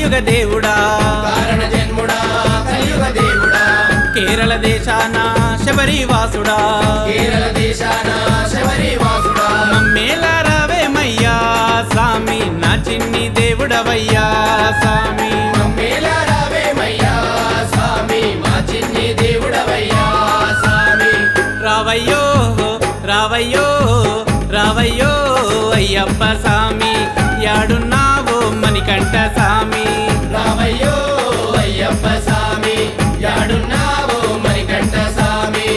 కలియుగ దేవుడా కారణ జన్ముడా కలియుగ దేవుడా కేరళ దేశాన శబరివాసుడా కేరళ దేశాన శబరి వాసుడా మమ్మేలా రావేమయ్యా స్వామి నా చిన్ని దేవుడవయ్యా స్వామి మమ్మేలా రావేమయ్యా స్వామి మా చిన్ని దేవుడవయ్యా స్వామి రావయ్యో రావయ్యో రావయ్యో అయ్యప్ప స్వామి యాడున్నావో మణికంఠ స్వామి రామయ్యో అయ్యప్ప స్వామి యాడున్నావో మణికంఠ స్వామి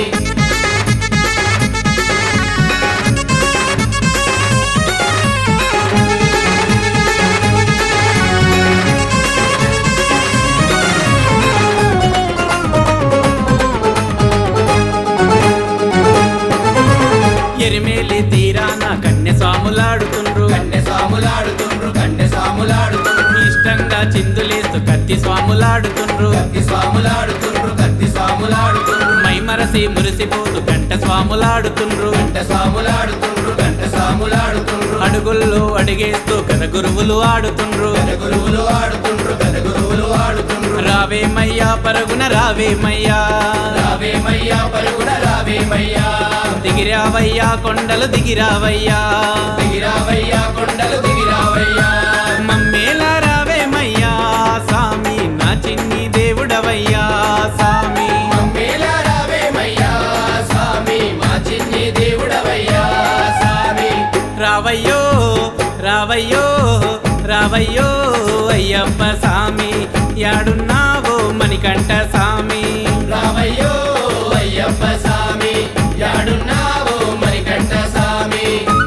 ఎరిమేలి తీరాన కన్య స్వాములాడుతుండ్రు కన్నె స్వాములాడుతుండ్రు కన్నె స్వాములాడుతుండ్రు ఇష్టంగా చిందులేస్తూ కత్తి స్వాములాడుతుండ్రు కత్తి స్వాములాడుతుండ్రు కత్తి స్వాములాడుతుండ్రు మైమరసి మురిసిపోతూ గంట స్వాములాడుతుండ్రు గంట స్వాములాడుతుండ్రు గంట స్వాములాడుతుండ్రు అడుగుల్లో అడిగేస్తూ కథ గురువులు ఆడుతుండ్రు గద గురువులు ఆడుతుండ్రు గద గురువులు ఆడుతుండ్రు రావేమయ్యా పరుగున రావేమయ్యా రావేమయ్యా పరుగున రావేమయ్యా దిగిరావయ్యా కొండలు దిగిరావయ్యా దిగిరావయ్యా కొండలు దిగిరావయ్యా మమ్మేలా రావేమయ్యా స్వామి నా చిన్ని దేవుడవయ్యా స్వామి మమ్మేలా రావేమయ్యా స్వామి మా చిన్ని దేవుడవయ్యా స్వామి రావయ్యో రావయ్యో రావయ్యో అయ్యప్ప స్వామి యాడున్నావో మణికంఠ స్వామి రామయ్యో అయ్యప్ప స్వామి యాడున్నావో మణికంఠ స్వామి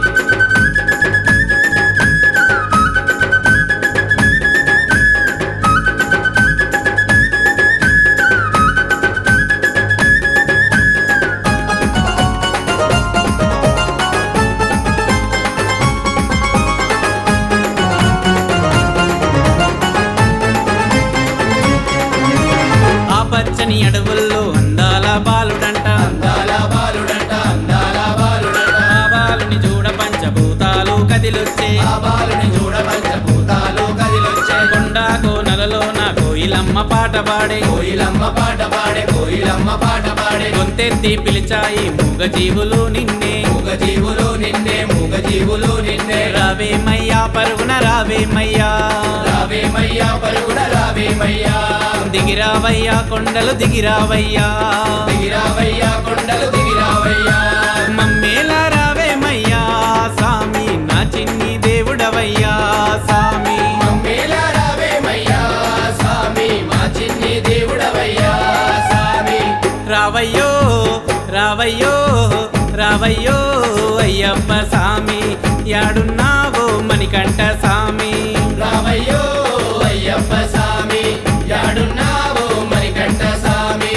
ఆ పచ్చని అడవుల్లో అందాల బాలుడంట అందాల బాలుడంట అందాల బాలుడంట ఆ బాలుని చూడ పంచభూతాలు కదిలొచ్చే ఆ బాలుని చూడ పంచభూతాలు కదిలొచ్చే కొండ కోనలలో నా కోయిలమ్మ పాట పాడే కోయిలమ్మ పాట పాడే కోయిలమ్మ పాట పాడే గొంతెత్తి పిలిచాయి మూగ జీవులు నిన్నే మూగ జీవులు నిన్నే మూగ జీవులు నిన్నే రావేమయ్యా పరుగున రావేమయ్యా రావేమయ్యా పరుగున రావేమయ్యా దిగిరావయ్యా కొండలు దిగిరావయ్యా దిగిరావయ్యా కొండలు దిగిరావయ్యా మమ్మేలా రావేమయ్యా స్వామి నా చిన్ని దేవుడవయ్యా స్వామి మమ్మేలా రావేమయ్యా స్వామి మా చిన్ని దేవుడవయ్యా స్వామి రావయ్యో రావయ్యో రావయ్యో అయ్యప్ప స్వామి యాడున్నావో మణికంఠ స్వామి రామయ్యో అయ్యప్ప స్వామి యాడున్నావో మణికంఠ స్వామి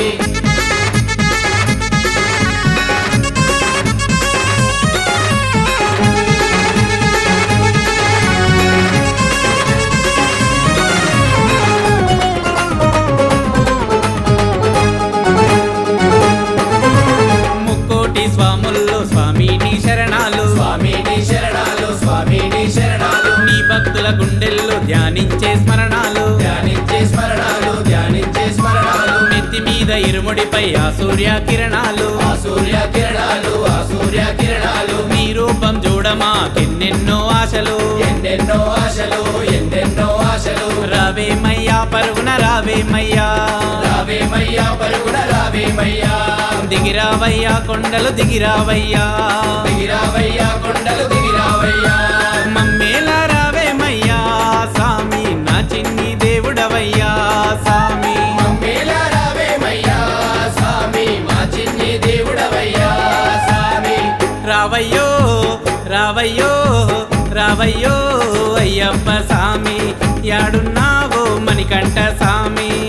ముక్కోటి స్వాముల్లో స్వామి నీ శరణాలు స్వామి నీ శరణాలు స్వామి నీ శరణాలు నీ భక్తుల గుండెల్లో ధ్యానించే స్మరణాలు ధ్యానించే స్మరణాలు ధ్యానించే స్మరణాలు నెత్తి మీద ఇరుముడిపై ఆ సూర్య కిరణాలు ఆ సూర్య కిరణాలు ఆ సూర్య కిరణాలు నీ రూపం చూడమాకెన్నెన్నో ఆశలు ఎన్నెన్నో ఆశలు ఎన్నెన్నో ఆశలు రావేమయ్యా పరుగున రావేమయ్యా రావేమయ్యా పరుగున రావేమయ్యా దిగిరావయ్యా కొండలు దిగిరావయ్యా దిగిరావయ్యా కొండలు దిగిరావయ్యా మమ్మేలా రావేమయ్యా స్వామి నా చిన్ని దేవుడవయ్యా స్వామి మమ్మేలా రావేమయ్యా స్వామి మా చిన్ని దేవుడవయ్యా స్వామి రావయ్యో రావయ్యో రావయ్యో అయ్యప్ప స్వామి యాడున్నావో మణికంఠ స్వామి